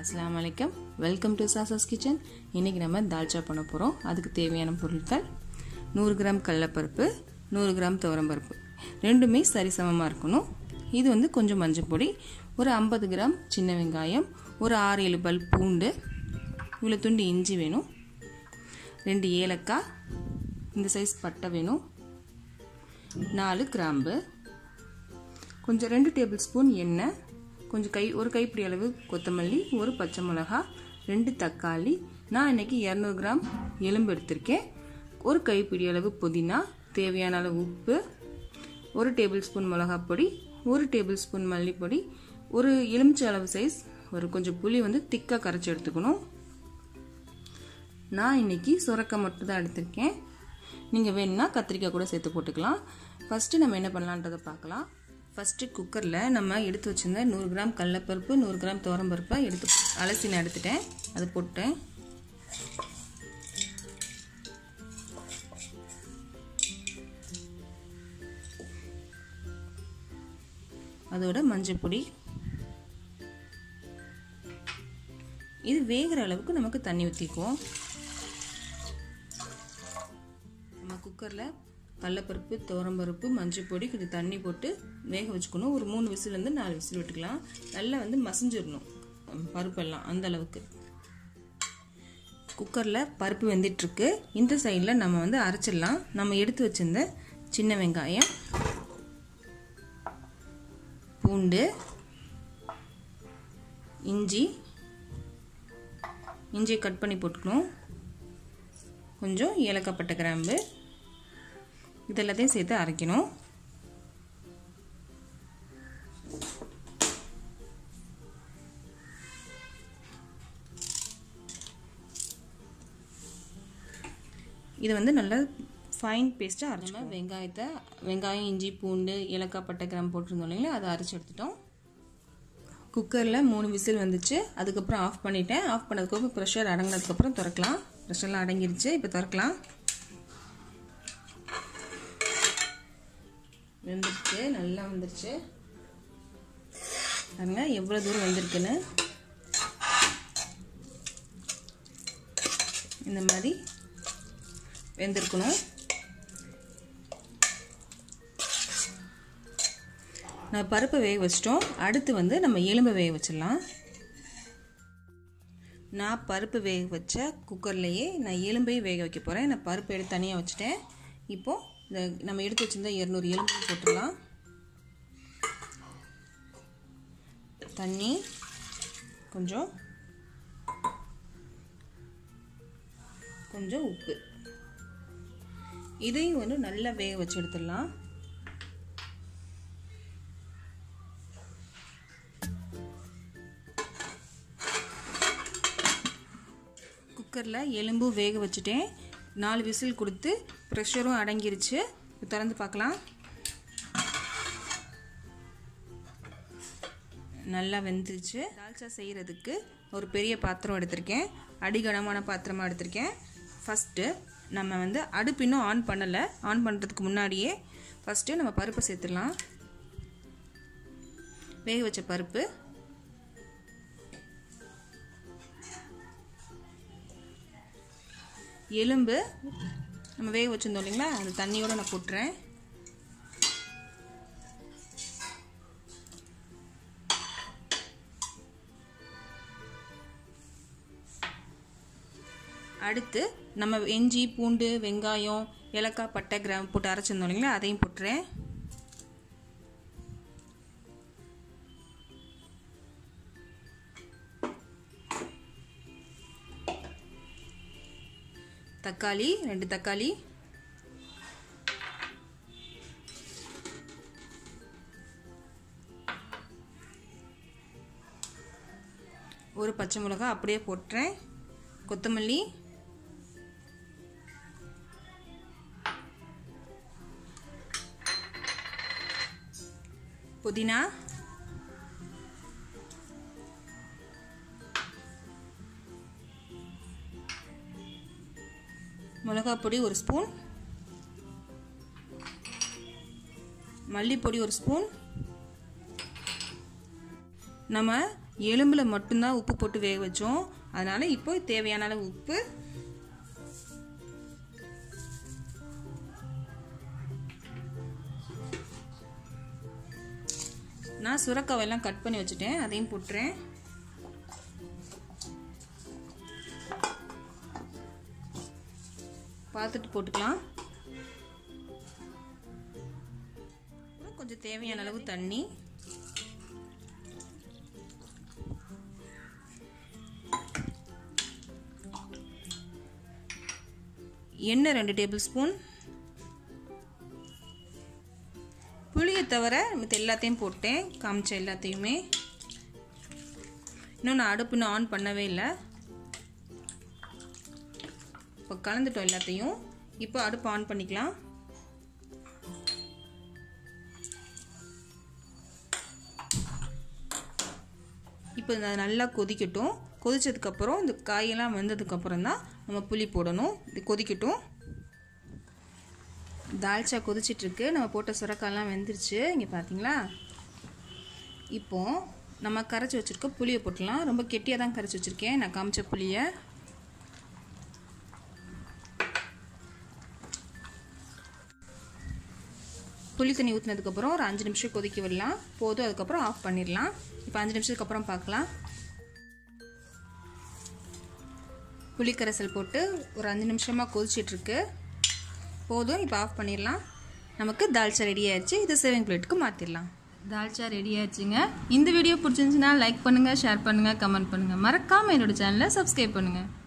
அஸ்ஸலாமு அலைக்கம் welcome to சாசாஸ் கிச்சன் இன்றைக்கி நம்ம தால்ச்சா பண்ண போகிறோம் அதுக்கு தேவையான பொருட்கள் நூறு கிராம் கடலப்பருப்பு நூறு கிராம் துவரம்பருப்பு ரெண்டுமே சரிசமமாக இருக்கணும் இது வந்து கொஞ்சம் மஞ்சள் பொடி ஒரு ஐம்பது கிராம் சின்ன வெங்காயம் ஒரு ஆறு ஏழு பல் பூண்டு இவ்வளோ துண்டு இஞ்சி வேணும் ரெண்டு ஏலக்காய் இந்த சைஸ் பட்டை வேணும் நாலு கிராம்பு கொஞ்சம் ரெண்டு டேபிள் ஸ்பூன் எண்ணெய் கொஞ்சம் கை ஒரு கைப்பிடி அளவு கொத்தமல்லி ஒரு பச்சை மிளகா ரெண்டு தக்காளி நான் இன்னைக்கு இரநூறு கிராம் எலும்பு எடுத்திருக்கேன் ஒரு கைப்பிடி அளவு புதினா தேவையான அளவு உப்பு ஒரு டேபிள் ஸ்பூன் மிளகாப் பொடி ஒரு டேபிள் ஸ்பூன் மல்லிப்பொடி ஒரு எலுமிச்சை அளவு சைஸ் ஒரு கொஞ்சம் புளி வந்து திக்காக கரைச்சி எடுத்துக்கணும் நான் இன்னைக்கு சுரக்காய் மட்டும் தான் எடுத்திருக்கேன் நீங்கள் வேணும்னா கத்திரிக்காய் கூட சேர்த்து போட்டுக்கலாம் ஃபஸ்ட்டு நம்ம என்ன பண்ணலான்றதை பார்க்கலாம் ஃபஸ்ட்டு குக்கரில் நம்ம எடுத்து வச்சுருந்த நூறு கிராம் கடலப்பருப்பு நூறு கிராம் துவரம்பருப்பை எடுத்து அலசி நான் எடுத்துட்டேன் அது போட்டேன் அதோட மஞ்சள் பொடி இது வேகிற அளவுக்கு நமக்கு தண்ணி ஊற்றிக்குவோம் நம்ம குக்கரில் கடலப்பருப்பு துவரம்பருப்பு மஞ்சள் பொடி கொஞ்சம் தண்ணி போட்டு வேக வச்சுக்கணும் ஒரு மூணு விசிலேருந்து நாலு விசில் விட்டுக்கலாம் நல்லா வந்து மசிஞ்சிடணும் பருப்பெல்லாம் அந்த அளவுக்கு குக்கரில் பருப்பு வெந்துட்டுருக்கு இந்த சைடில் நம்ம வந்து அரைச்சிடலாம் நம்ம எடுத்து வச்சிருந்த சின்ன வெங்காயம் பூண்டு இஞ்சி இஞ்சியை கட் பண்ணி போட்டுக்கணும் கொஞ்சம் ஏலக்காய் கிராம்பு இது எல்லாத்தையும் சேர்த்து அரைக்கணும் இது வந்து நல்லா ஃபைன் பேஸ்ட்டாக அரைச்சோம் வெங்காயத்தை வெங்காயம் இஞ்சி பூண்டு ஏலக்காய் பட்டை கிராம் போட்டிருந்தோம் இல்லைங்களா அதை அரைச்சி எடுத்துட்டோம் குக்கரில் மூணு விசில் வந்துச்சு அதுக்கப்புறம் ஆஃப் பண்ணிட்டேன் ஆஃப் பண்ணதுக்கப்புறம் ப்ரெஷர் அடங்கினதுக்கப்புறம் திறக்கலாம் ப்ரெஷர்லாம் அடங்கிருச்சு இப்போ திறக்கலாம் வெந்துருச்சு நல்லா வந்துருச்சு பாருங்க எவ்வளோ தூரம் வெந்திருக்குன்னு இந்த மாதிரி வெந்திருக்கணும் நான் பருப்பை வேக வச்சிட்டோம் அடுத்து வந்து நம்ம எலும்பை வேக வச்சிடலாம் நான் பருப்பு வேக வச்ச குக்கர்லேயே நான் எலும்பையும் வேக வைக்க போகிறேன் நான் பருப்பு எடுத்து தனியாக வச்சுட்டேன் இப்போது இந்த நம்ம எடுத்து வச்சுருந்த இரநூறு எலும்பு போட்டுடலாம் தண்ணி கொஞ்சம் கொஞ்சம் உப்பு இதையும் வந்து நல்லா வேக வச்சு எடுத்துடலாம் குக்கரில் எலும்பு வேக வச்சுட்டேன் நாலு விசில் கொடுத்து ப்ரெஷரும் அடங்கிருச்சு திறந்து பார்க்கலாம் நல்லா வெந்துருச்சு தால்ச்சா செய்கிறதுக்கு ஒரு பெரிய பாத்திரம் எடுத்திருக்கேன் அடிகனமான பாத்திரமாக எடுத்திருக்கேன் ஃபஸ்ட்டு நம்ம வந்து அடுப்பு இன்னும் ஆன் பண்ணலை ஆன் பண்ணுறதுக்கு முன்னாடியே ஃபஸ்ட்டு நம்ம பருப்பை சேர்த்துடலாம் வேக வச்ச பருப்பு எலும்பு நம்ம வேக வச்சுருந்தோம் இல்லைங்களா அந்த தண்ணியோடு நான் போட்டுறேன் அடுத்து நம்ம இஞ்சி பூண்டு வெங்காயம் ஏலக்காய் பட்டை கிராம் போட்டு அரைச்சிருந்தோம் இல்லைங்களா அதையும் போட்டுறேன் தக்காளி ரெண்டு தக்காளி ஒரு பச்சை மிளகா அப்படியே போட்டுறேன் கொத்தமல்லி புதினா மிளகாய் பொடி ஒரு ஸ்பூன் மல்லிப்பொடி ஒரு ஸ்பூன் நம்ம எலும்பில் மட்டும்தான் உப்பு போட்டு வேக வச்சோம் அதனால் இப்போ தேவையான அளவு உப்பு நான் சுரக்காவெல்லாம் கட் பண்ணி வச்சுட்டேன் அதையும் போட்டுறேன் பார்த்துட்டு போட்டுக்கலாம் கொஞ்சம் தேவையான அளவு தண்ணி எண்ணெய் ரெண்டு டேபிள் ஸ்பூன் புளியை தவிர மற்ற எல்லாத்தையும் போட்டேன் காமிச்ச எல்லாத்தையுமே இன்னும் நான் அடுப்பு இன்னும் ஆன் பண்ணவே இல்லை இப்போ கலந்துட்டோம் எல்லாத்தையும் இப்போ அடுப்பு ஆன் பண்ணிக்கலாம் இப்போ இது நல்லா கொதிக்கட்டும் கொதிச்சதுக்கப்புறம் இந்த காயெல்லாம் வெந்ததுக்கப்புறம் தான் நம்ம புளி போடணும் இது கொதிக்கட்டும் தால்ச்சா கொதிச்சிட்ருக்கு நம்ம போட்ட சுரக்காயெல்லாம் வெந்துருச்சு இங்கே பார்த்தீங்களா இப்போ நம்ம கரைச்சி வச்சுருக்க புளியை போட்டுடலாம் ரொம்ப கெட்டியாக தான் கரைச்சி வச்சுருக்கேன் நான் காமிச்ச புளியை புளி தண்ணி ஊற்றினதுக்கப்புறம் ஒரு அஞ்சு நிமிஷம் கொதிக்க விடலாம் போதும் அதுக்கப்புறம் ஆஃப் பண்ணிடலாம் இப்போ அஞ்சு நிமிஷத்துக்கு அப்புறம் பார்க்கலாம் புளி கரைசல் போட்டு ஒரு அஞ்சு நிமிஷமாக கொதிச்சிட்ருக்கு போதும் இப்போ ஆஃப் பண்ணிடலாம் நமக்கு தால்ச்சா ரெடி ஆயிடுச்சு இது சேவிங் பிளேட்டுக்கு மாற்றிடலாம் தால்ச்சா ரெடி ஆயிடுச்சுங்க இந்த வீடியோ பிடிச்சிருந்துச்சுன்னா லைக் பண்ணுங்கள் ஷேர் பண்ணுங்கள் கமெண்ட் பண்ணுங்கள் மறக்காமல் என்னோட சேனலை சப்ஸ்கிரைப் பண்ணுங்கள்